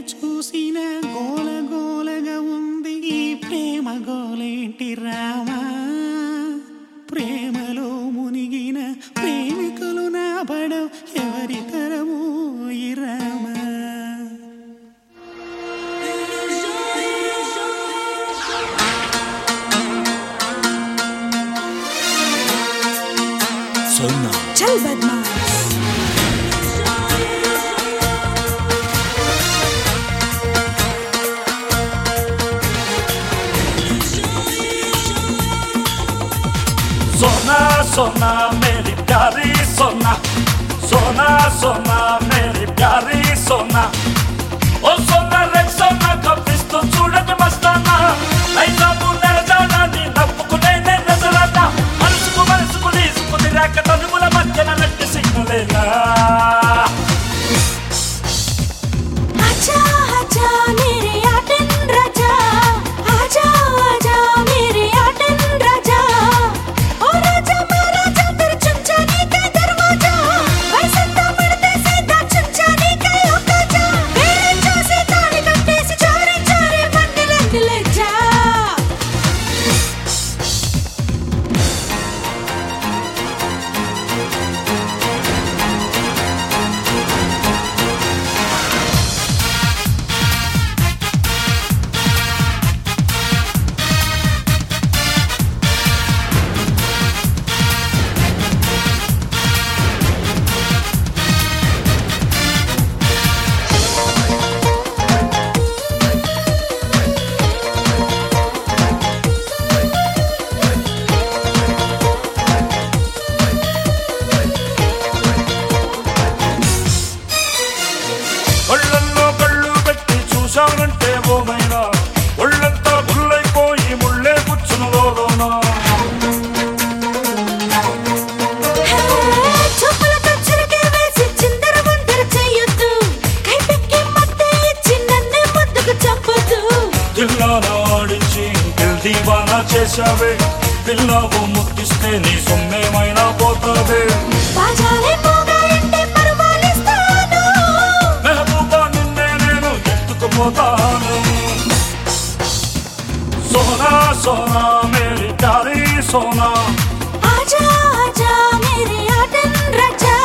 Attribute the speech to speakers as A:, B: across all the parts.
A: చూసిన గోల గోలగా ఉంది ఈ ప్రేమ గోలేంటి రామా ప్రేమలో మునిగిన ప్రేమికులు నా పడవు ఎవరి తరము ఈ రామా
B: सोना
C: चल बदमाश
B: सोना सोना मेरी प्यारी सोना सोना सोना मेरी प्यारी सोना ओ सोना रे सोना కప్పిస్తూ చూడని మస్తానా నైజాము నెరజానా నీ నవ్వుకునే నే నజరానా మనసుకు మనసుకు తీసుకుని రాక తనుముల మధ్యన నట్టి సిగ్గులేనా
C: आजा आजा मेरे आटन राजा आजा आजा मेरे आटन राजा ओ राजा महाराजा तेरे चमचाने का दरवाजा वैसंता पड़ते सीधा चमचाने का ओकाजा मेरे चौसे ताने कट्टे से चोरी चोरी बंद रंग ले जा
B: కళ్ళల్లో కళ్ళు పెట్టి చూశానంటే ఓమైనా ఒళ్ళంతా గుల్లైపోయి ముళ్ళే కూర్చును లోలోనా
C: చూపులతో చిరకే వేసి చిందర వందర చెయ్యొద్దు కైపెక్కి మత్తే ఇచ్చి నన్నే ముద్దుకు చంపొద్దు
B: దిల్లాన ఆడించి దిల్ దీవానా చేశావే పిల్లావు ముద్దిస్తే నీ సొమ్మేమైనా పోతావే
C: బాజాలే పోగాయంటే పరమాలిస్తాను
B: మెహబూబా నిన్నే నేను ఎత్తుకుపోతాను సోనా సోనా మేరీ ప్యారీ సోనా
C: ఆజా ఆజా మేరే ఆటన్ రజా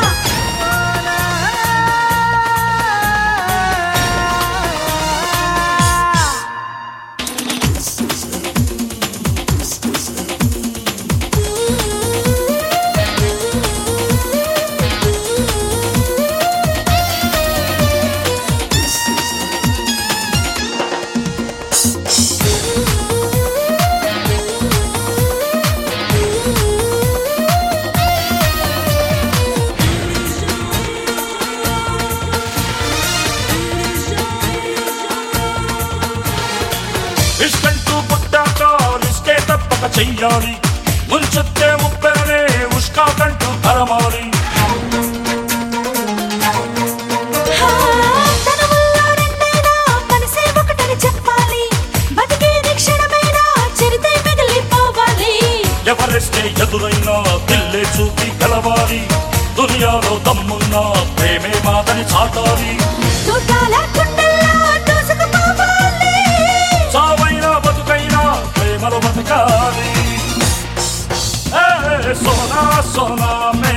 B: ఇష్టంటూ పుట్టాక రిస్కే తప్పక చెయ్యాలి ముంచెత్తే ముప్పెరనే ఉష్కాకంటూ తరమాలి
C: తన వల్ల రెండైనా మనసే ఒకటని చెప్పాలి బతికేది క్షణమైనా చరితే మిగిలిపోవాలి
B: ఎవరెస్టే ఎదురైనా పిల్లే చూపి గెలవాలి దునియాలో దమ్మున్నా ప్రేమే మాదని చాటాలి
C: తూటాల కుండల్లో దూసుకుపోవాలి
B: చావైనా బతుకైనా ప్రేమలో బతకాలి ఏ సోనా సోనా మే